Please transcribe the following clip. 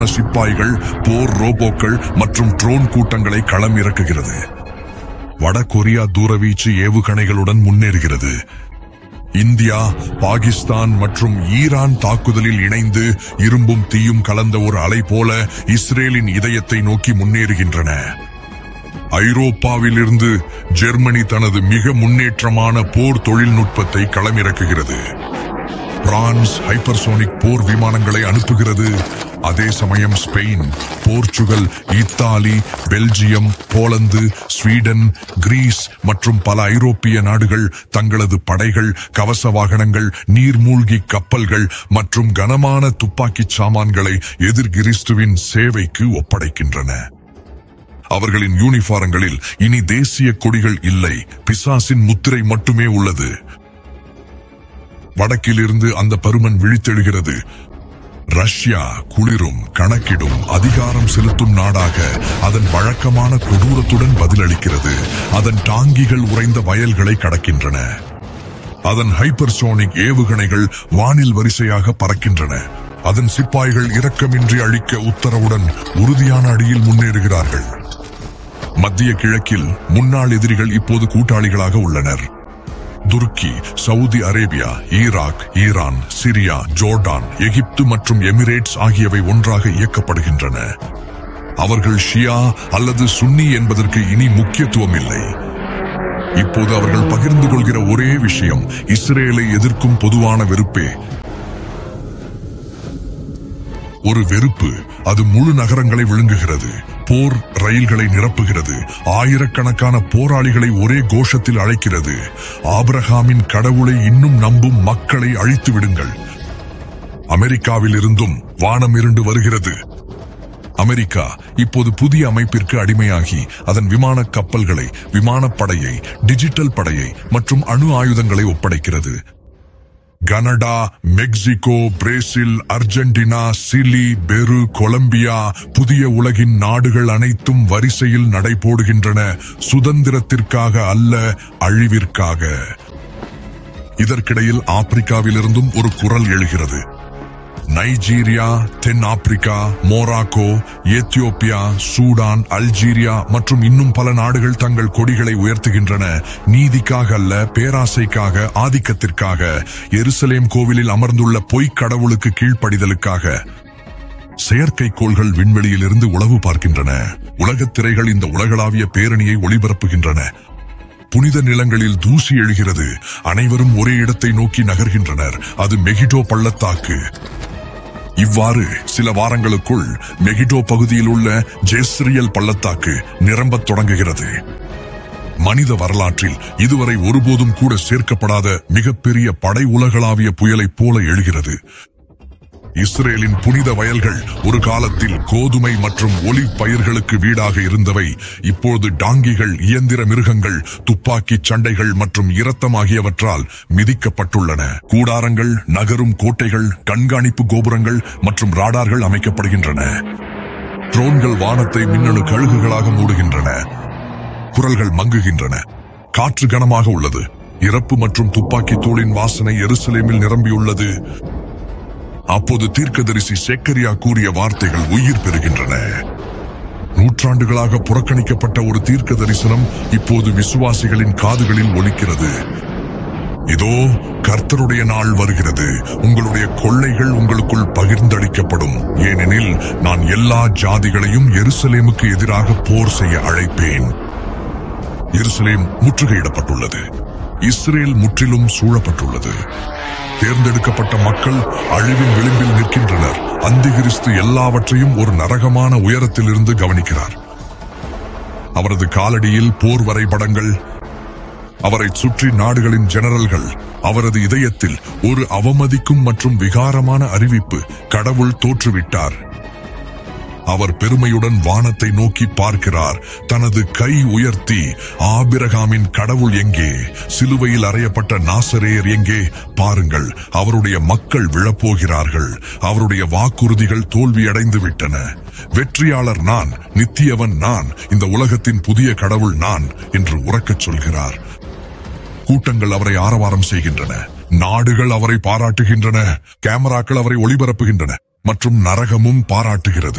சிப்பாய்கள் போர் ரோபோக்கள் மற்றும் ட்ரோன் கூட்டங்களை களம் இறக்குகிறது வட கொரியா தூரவீச்சு ஏவுகணைகளுடன் முன்னேறுகிறது இந்தியா பாகிஸ்தான் மற்றும் ஈரான் தாக்குதலில் இணைந்து இரும்பும் தீயும் கலந்த ஒரு அலை போல இஸ்ரேலின் இதயத்தை நோக்கி முன்னேறுகின்றன ஐரோப்பாவிலிருந்து ஜெர்மனி தனது மிக முன்னேற்றமான போர் தொழில்நுட்பத்தை களமிறக்குகிறது பிரான்ஸ் ஹைப்பர்சோனிக் போர் விமானங்களை அனுப்புகிறது அதே சமயம் Spain Portugal Italy Belgium Poland Sweden Greece மற்றும் பல ஐரோப்பிய நாடுகள் தங்களது படைகள் கவச வாகனங்கள் நீர்மூழ்கி கப்பல்கள் மற்றும் கனமான துப்பாக்கிச் சாமான்களை எதிர் கிறிஸ்துவின் சேவைக்கு ஒப்படைக்கின்றன அவர்களின் யூனிஃபாரங்களில் இனி தேசிய கொடிகள் இல்லை பிசாசின் முத்திரை மட்டுமே உள்ளது வடக்கிலிருந்து அந்த பருமன் விழித்தெழுகிறது ரஷ்யா குளிரும் கணக்கிடும் அதிகாரம் செலுத்தும் நாடாக அதன் வழக்கமான கொடூரத்துடன் பதிலளிக்கிறது அதன் டாங்கிகள் உறைந்த வயல்களை கடக்கின்றன அதன் ஹைப்பர்சோனிக் ஏவுகணைகள் வானில் வரிசையாக பறக்கின்றன அதன் சிப்பாய்கள் இரக்கமின்றி அழிக்க உத்தரவுடன் உறுதியான அடியில் முன்னேறுகிறார்கள் மத்திய கிழக்கில் முன்னாள் எதிரிகள் இப்போது கூட்டாளிகளாக உள்ளனர் Turkey Saudi Arabia Iraq Iran Syria Jordan Egypt மற்றும் எமிரேட்ஸ் ஆகியவை ஒன்றாக இயக்கப்படுகின்றன அவர்கள் ஷியா அல்லது சுன்னி என்பதற்கு இனி முக்கியத்துவம் இல்லை இப்போது அவர்கள் பகிர்ந்து கொள்கிற ஒரே விஷயம் இஸ்ரேலை எதிர்க்கும் பொதுவான வெறுப்பே ஒரு வெறுப்பு அது முழு நகரங்களை விழுங்குகிறது போர் ரயில்களை நிரப்புகிறது ஆயிரக்கணக்கான போராளிகளை ஒரே கோஷத்தில் அழைக்கிறது ஆபிரகாமின் கடவுளை இன்னும் நம்பும் மக்களை அழித்து விடுங்கள் அமெரிக்காவில் இருந்தும் வானம் இருண்டு வருகிறது அமெரிக்கா இப்போது புதிய அமைப்பிற்கு அடிமையாகி அதன் விமான கப்பல்களை விமானப்படையை டிஜிட்டல் படையை மற்றும் அணு ஆயுதங்களை ஒப்படைக்கிறது Canada Mexico Brazil Argentina Chile Peru Colombia புதிய உலகின் நாடுகள் அனைத்தும் வரிசையில் நடைபோடுகின்றன சுதந்திரத்திற்காக அல்ல அழிவிற்காக இதற்கிடையில் ஆப்பிரிக்காவிலிருந்தும் ஒரு குரல் எழுகிறது நைஜீரியா தென் Africa Morocco Ethiopia Sudan Algeria மற்றும் இன்னும் பல நாடுகள் தங்கள் கொடிகளை உயர்த்துகின்றன நீதிக்காக அல்ல பேராசைக்காக ஆதிக்கத்திற்காக எருசலேம் கோவிலில் அமர்ந்துள்ள பொய்க் கடவுளுக்கு கீழ்ப்படிதலுக்காக செயற்கைக்கோள்கள் விண்வெளியில் இருந்து உளவு பார்க்கின்றன உலகத் திரைகள் இந்த உலகளாவிய பேரணியை ஒளிபரப்புகின்றன புனித நிலங்களில் தூசி எழுகிறது அனைவரும் ஒரே இடத்தை நோக்கி நகர்கின்றனர் அது மெகிடோ பள்ளத்தாக்கு இவ்வாறு சில வாரங்களுக்குள் மெகிடோ பகுதியில் உள்ள ஜெஸ்ரியல் பள்ளத்தாக்கு நிரம்பத் தொடங்குகிறது மனித வரலாற்றில் இதுவரை ஒருபோதும் கூட சேர்க்கப்படாத மிகப்பெரிய படை உலகளாவிய புயலைப் போல எழுகிறது இஸ்ரேலின் புனித வயல்கள் ஒரு காலத்தில் கோதுமை மற்றும் ஒலி பயிர்களுக்கு வீடாக இருந்தவை இப்போது டாங்கிகள் இயந்திர மிருகங்கள் துப்பாக்கி சண்டைகள் மற்றும் இரத்தம் ஆகியவற்றால் மிதிக்கப்பட்டுள்ளன கூடாரங்கள் நகரும் கோட்டைகள் கண்காணிப்பு கோபுரங்கள் மற்றும் ராடார்கள் அமைக்கப்படுகின்றன ட்ரோன்கள் வானத்தை மின்னணு கழுகுகளாக மூடுகின்றன குரல்கள் மங்குகின்றன காற்று கனமாக உள்ளது இறப்பு மற்றும் துப்பாக்கி தூளின் வாசனை எருசலேமில் நிரம்பியுள்ளது அப்போது தீர்க்கதரிசி செக்கரியா கூறிய வார்த்தைகள் உயிர் பெறுகின்றன நூற்றாண்டுகளாக புறக்கணிக்கப்பட்ட ஒரு தீர்க்க தரிசனம் இப்போது விசுவாசிகளின் காதுகளில் ஒலிக்கிறது இதோ கர்த்தருடைய நாள் வருகிறது உங்களுடைய கொள்ளைகள் உங்களுக்குள் பகிர்ந்தளிக்கப்படும் ஏனெனில் நான் எல்லா ஜாதிகளையும் எருசலேமுக்கு எதிராக போர் செய்ய அழைப்பேன் எருசலேம் முற்றுகையிடப்பட்டுள்ளது இஸ்ரேல் முற்றிலும் சூழப்பட்டுள்ளது தேர்ந்தெடுக்கப்பட்ட மக்கள் அழிவின் விளிம்பில் நிற்கின்றனர் அந்திகிறிஸ்து எல்லாவற்றையும் ஒரு நரகமான உயரத்திலிருந்து கவனிக்கிறார் அவரது காலடியில் போர் வரைபடங்கள் அவரை சுற்றி நாடுகளின் ஜெனரல்கள் அவரது இதயத்தில் ஒரு அவமதிக்கும் மற்றும் விகாரமான அறிவிப்பு கடவுள் தோற்றுவிட்டார் அவர் பெருமையுடன் வானத்தை நோக்கி பார்க்கிறார் தனது கை உயர்த்தி ஆபிரகாமின் கடவுள் எங்கே சிலுவையில் அறையப்பட்ட நாசரேயர் எங்கே பாருங்கள் அவருடைய மக்கள் விழப்போகிறார்கள் அவருடைய வாக்குறுதிகள் தோல்வியடைந்து விட்டன வெற்றியாளர் நான் நித்தியவன் நான் இந்த உலகத்தின் புதிய கடவுள் நான் என்று உறக்கச் சொல்கிறார் கூட்டங்கள் அவரை ஆரவாரம் செய்கின்றன நாடுகள் அவரை பாராட்டுகின்றன கேமராக்கள் அவரை ஒளிபரப்புகின்றன மற்றும் நரகமும் பாராட்டுகிறது